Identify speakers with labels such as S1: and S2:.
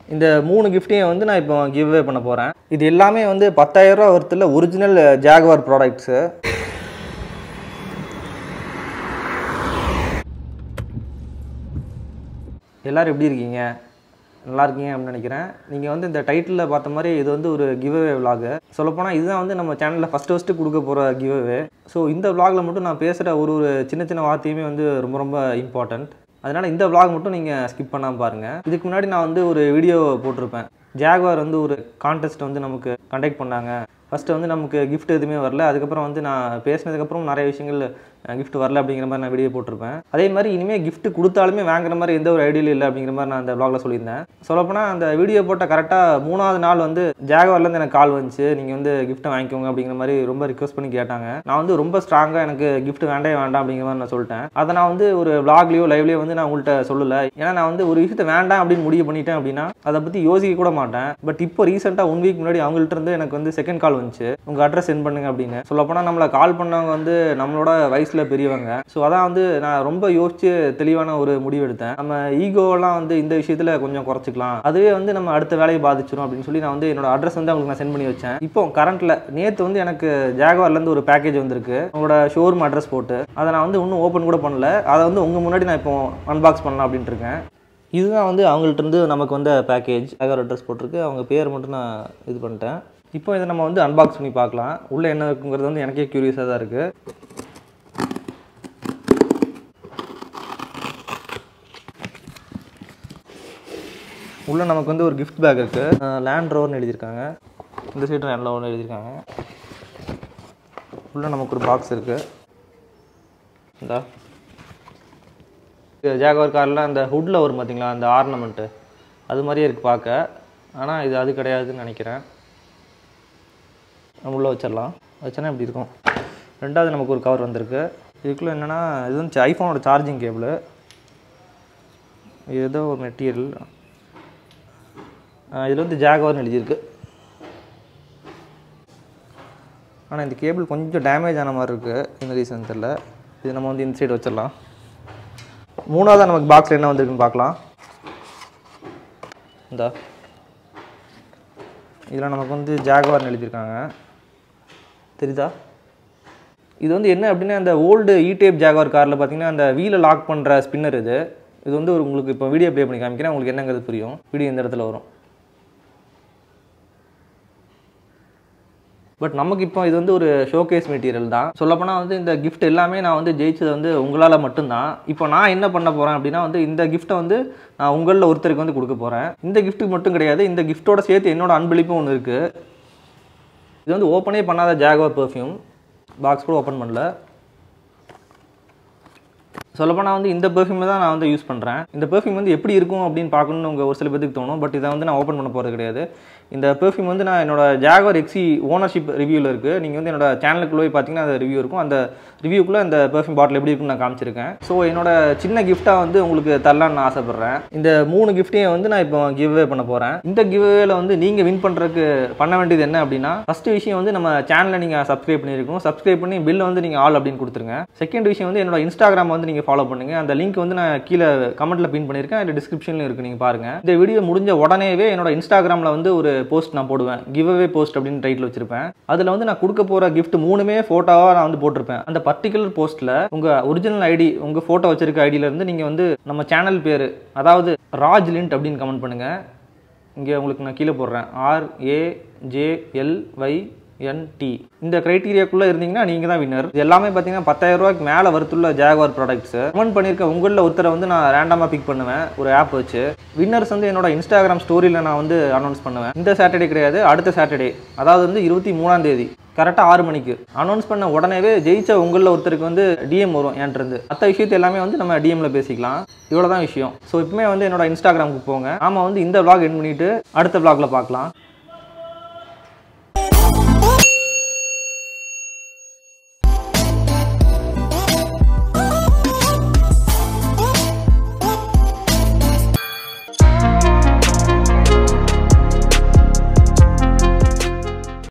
S1: இந்த மூணு கிஃப்ட்டையும் வந்து நான் இப்போ கிவ்வே பண்ண போகிறேன் இது எல்லாமே வந்து 10000 ரூபா ஒருத்தில் ஒரிஜினல் ஜாகுவார் ப்ராடக்ட்ஸு எல்லாரும் எப்படி இருக்கீங்க நல்லா இருக்கீங்க அப்படின்னு நினைக்கிறேன் நீங்கள் வந்து இந்த டைட்டிலில் பார்த்த மாதிரி இது வந்து ஒரு கிவ்அவே விலாகு சொல்லப்போனால் இதுதான் வந்து நம்ம சேனலில் ஃபஸ்ட்டு ஃபஸ்ட்டு கொடுக்க போகிற கிவ்அவே ஸோ இந்த விலாகில் மட்டும் நான் பேசுகிற ஒரு ஒரு சின்ன சின்ன வார்த்தையுமே வந்து ரொம்ப ரொம்ப இம்பார்ட்டண்ட் அதனால் இந்த vlog மட்டும் நீங்கள் ஸ்கிப் பண்ணாமல் பாருங்கள் இதுக்கு முன்னாடி நான் வந்து ஒரு வீடியோ போட்டிருப்பேன் ஜாகுவார் வந்து ஒரு கான்டெஸ்ட் வந்து நமக்கு கண்டக்ட் பண்ணாங்க ஃபஸ்ட்டு வந்து நமக்கு gift எதுவுமே வரல அதுக்கப்புறம் வந்து நான் பேசினதுக்கப்புறம் நிறைய விஷயங்கள் gift வரல அப்படிங்கிற மாதிரி நான் வீடியோ போட்டிருப்பேன் அதே மாதிரி இனிமேல் gift கொடுத்தாலுமே வாங்குற மாதிரி எந்த ஒரு ஐடியாலும் இல்லை அப்படிங்கிற மாதிரி நான் அந்த vlogல சொல்லியிருந்தேன் சொல்லப்போனால் அந்த வீடியோ போட்ட கரெக்டாக மூணாவது நாள் வந்து ஜாகுவார்லேருந்து எனக்கு கால் வந்துச்சு நீங்கள் வந்து கிஃப்ட்டை வாங்கிக்கோங்க அப்படிங்கிற மாதிரி ரொம்ப ரிக்வஸ்ட் பண்ணி கேட்டாங்க நான் வந்து ரொம்ப ஸ்ட்ராங்காக எனக்கு gift வேண்டவே வேண்டாம் அப்படிங்கிற மாதிரி நான் சொல்லிட்டேன் அதை நான் வந்து ஒரு vlogலயோ லைவ்லயோ வந்து நான் உங்கள்கிட்ட சொல்லலை ஏன்னா நான் வந்து ஒரு விஷயத்தை வேண்டாம் அப்படின்னு முடிவு பண்ணிட்டேன் அப்படின்னா அதை பற்றி யோசிக்க கூட மாட்டேன் பட் இப்போ ரீசெண்டாக ஒன் வீக் முன்னாடி அவங்கள்ட்ட இருந்து எனக்கு வந்து செகண்ட் கால் வந்துச்சு உங்கள் அட்ரஸ் சென்ட் பண்ணுங்க அப்படின்னு சொல்லப்போனால் நம்மளை கால் பண்ணவங்க வந்து நம்மளோட வயசில் பெரியவங்க ஸோ அதான் வந்து நான் ரொம்ப யோசிச்சு தெளிவான ஒரு முடிவு எடுத்தேன் நம்ம ஈகோலாம் வந்து இந்த விஷயத்தில் கொஞ்சம் குறைச்சிக்கலாம் அதுவே வந்து நம்ம அடுத்த வேலையை பாதிச்சிடும் அப்படின்னு சொல்லி நான் வந்து என்னோட அட்ரஸ் வந்து அவங்களுக்கு நான் சென்ட் பண்ணி வச்சேன் இப்போ கரண்ட்டில் நேற்று வந்து எனக்கு ஜாகுவார்லேருந்து ஒரு பேக்கேஜ் வந்திருக்கு உங்களோட ஷோரூம் அட்ரஸ் போட்டு அதை நான் வந்து இன்னும் ஓப்பன் கூட பண்ணல அதை வந்து உங்கள் முன்னாடி நான் இப்போ அன்பாக்ஸ் பண்ணலாம் அப்படின்ட்டு இருக்கேன் இதுதான் வந்து அவங்கள்ட்ட இருந்து நமக்கு வந்த பேக்கேஜ் ஜாகுவார் அட்ரஸ் போட்டிருக்கு அவங்க பேர் மட்டும் நான் இது பண்ணிட்டேன் இப்போ இதை நம்ம வந்து அன்பாக்ஸ் பண்ணி பார்க்கலாம் உள்ளே என்ன இருக்குங்கிறது வந்து எனக்கே க்யூரியஸாக தான் இருக்குது உள்ளே நமக்கு வந்து ஒரு கிஃப்ட் பேக் இருக்குது லேண்ட் ரோவர்னு எழுதியிருக்காங்க இந்த சைடு லேண்ட் ரோவர்னு எழுதியிருக்காங்க உள்ளே நமக்கு ஒரு பாக்ஸ் இருக்குது இந்தா ஜாகுவார் காரில் அந்த ஹுட்டில் வரும் பார்த்தீங்களா அந்த ஆர்னமெண்ட்டு அது மாதிரியே இருக்குது பார்க்க ஆனால் இது அது கிடையாதுன்னு நினைக்கிறேன் நம்ம உள்ளே வச்சிடலாம் வச்சோன்னா இப்படி இருக்கும் ரெண்டாவது நமக்கு ஒரு கவர் வந்திருக்கு இதுக்குள்ளே என்னென்னா இது வந்து ஐஃபோனோட சார்ஜிங் கேபிள் இது ஏதோ ஒரு மெட்டீரியல் இதில் வந்து ஜாகுவார்னு எழுதியிருக்கு ஆனால் இந்த கேபிள் கொஞ்சம் டேமேஜ் ஆன மாதிரி இருக்குது இந்த ரீசன் தெரில இது நம்ம வந்து இந்த சைடு வச்சிடலாம் மூணாவதாக நமக்கு பாக்ஸில் என்ன வந்திருக்குன்னு பார்க்கலாம் இந்த இதில் நமக்கு வந்து ஜாகுவார்னு எழுதியிருக்காங்க தெரியுதா இது வந்து என்ன அப்படின்னா அந்த ஓல்டு இ டைப் ஜாகுவார் காரில் பார்த்தீங்கன்னா அந்த வீலை லாக் பண்ணுற ஸ்பின்னர் இது இது வந்து ஒரு உங்களுக்கு இப்போ வீடியோ ப்ளே பண்ணி காமிக்கிறேன் உங்களுக்கு என்னங்கிறது புரியும் வீடியோ இந்த இடத்துல வரும் பட் நமக்கு இப்போ இது வந்து ஒரு ஷோகேஸ் மெட்டீரியல் தான் சொல்லப்போனால் வந்து இந்த gift எல்லாமே நான் வந்து ஜெயிச்சது வந்து உங்களால் மட்டும்தான் இப்போ நான் என்ன பண்ண போகிறேன் அப்படின்னா வந்து இந்த கிஃப்ட்டை வந்து நான் உங்களில் ஒருத்தருக்கு வந்து கொடுக்க போகிறேன் இந்த கிஃப்ட்டுக்கு மட்டும் கிடையாது இந்த கிஃப்ட்டோட சேர்த்து என்னோட அன்பளிப்பும் ஒன்று இருக்குது இது வந்து ஓப்பனே பண்ணாத ஜாகுவார் பெர்ஃப்யூம் பாக்ஸ் கூட ஓப்பன் பண்ணல சொல்லப்போனால் வந்து இந்த பெர்ஃப்யூமை தான் நான் வந்து யூஸ் பண்ணுறேன் இந்த பெர்ஃப்யூம் வந்து எப்படி இருக்கும் அப்படின்னு பார்க்கணும்னு உங்கள் ஒரு சில பேருக்கு தோணும் பட் இதை வந்து நான் ஓப்பன் பண்ண போகிறது கிடையாது இந்த பெர்ஃப்யூம் வந்து நான் என்னோட ஜாகுவார் எக்ஸி ஓனர்ஷிப் ரிவ்யூவில் இருக்குது நீங்கள் வந்து என்னோட சேனலுக்குள்ளே போய் பார்த்தீங்கன்னா அந்த ரிவ்யூ இருக்கும் அந்த ரிவ்யூக்குள்ளே இந்த பெர்ஃப்யூம் பாட்டில் எப்படி இருக்குன்னு நான் காமிச்சிருக்கேன் ஸோ என்னோட சின்ன கிஃப்ட்டாக வந்து உங்களுக்கு தரலான்னு நான் ஆசைப்பட்றேன் இந்த மூணு கிஃப்ட்டையும் வந்து நான் இப்போ கிவ்வே பண்ண போகிறேன் இந்த கிவ்வேல வந்து நீங்கள் வின் பண்ணுறதுக்கு பண்ண வேண்டியது என்ன அப்படின்னா ஃபஸ்ட்டு விஷயம் வந்து நம்ம சேனலை நீங்கள் சப்ஸ்கிரைப் பண்ணியிருக்கணும் சப்ஸ்கிரைப் பண்ணி பில் வந்து நீங்கள் ஆல் அப்படின்னு கொடுத்துருங்க செகண்ட் விஷயம் வந்து என்னோட இன்ஸ்டாகிராம் வந்து நீங்கள் ஃபாலோ பண்ணுங்க அந்த லிங்க் வந்து நான் கீழே கமெண்ட்டில் பின் பண்ணியிருக்கேன் அதில் டிஸ்கிரிப்ஷனில் இருக்குது நீங்கள் பாருங்கள் இந்த வீடியோ முடிஞ்ச உடனேவே என்னோட இன்ஸ்டாகிராமில் வந்து ஒரு போஸ்ட் நான் போடுவேன் கிவ் அவே போஸ்ட் அப்படின்னு டைட்டில் வச்சிருப்பேன் அதில் வந்து நான் கொடுக்க போகிற gift மூணுமே ஃபோட்டோவாக நான் வந்து போட்டிருப்பேன் அந்த பர்டிகுலர் போஸ்ட்டில் உங்கள் ஒரிஜினல் ஐடி உங்கள் ஃபோட்டோ வச்சிருக்க ஐடியிலேருந்து நீங்கள் வந்து நம்ம சேனல் பேர் அதாவது ராஜ் லிண்ட் அப்படின்னு கமெண்ட் பண்ணுங்கள் இங்கே உங்களுக்கு நான் கீழே போடுறேன் R A J L Y என்டி இந்த கிரைட்டீரியாக்குள்ளே இருந்தீங்கன்னா நீங்கள் தான் வின்னர் இது எல்லாமே பார்த்தீங்கன்னா பத்தாயிரம் ரூபாய்க்கு மேலே வருத்துள்ள ஜாகுவார் ப்ராடக்ட்ஸ் கமெண்ட் பண்ணியிருக்க உங்களில் ஒருத்தரை வந்து நான் ரேண்டமாக பிக் பண்ணுவேன் ஒரு ஆப் வச்சு வின்னர்ஸ் வந்து என்னோட இன்ஸ்டாகிராம் ஸ்டோரியில் நான் வந்து அனௌன்ஸ் பண்ணுவேன் இந்த சாட்டர்டே கிடையாது அடுத்த சாட்டர்டே அதாவது வந்து இருபத்தி மூணாம் தேதி கரெக்டாக ஆறு மணிக்கு அனௌன்ஸ் பண்ண உடனேவே ஜெயிச்ச உங்களில் ஒருத்தருக்கு வந்து டிஎம் வரும் என்கிட்ட இருந்து மற்ற விஷயத்தை எல்லாமே வந்து நம்ம டிஎம்ல பேசிக்கலாம் இவ்வளோ தான் விஷயம் ஸோ இப்பவுமே வந்து என்னோட இன்ஸ்டாகிராமுக்கு போங்க நாம வந்து இந்த vlog என் பண்ணிட்டு அடுத்த vlogல பார்க்கலாம்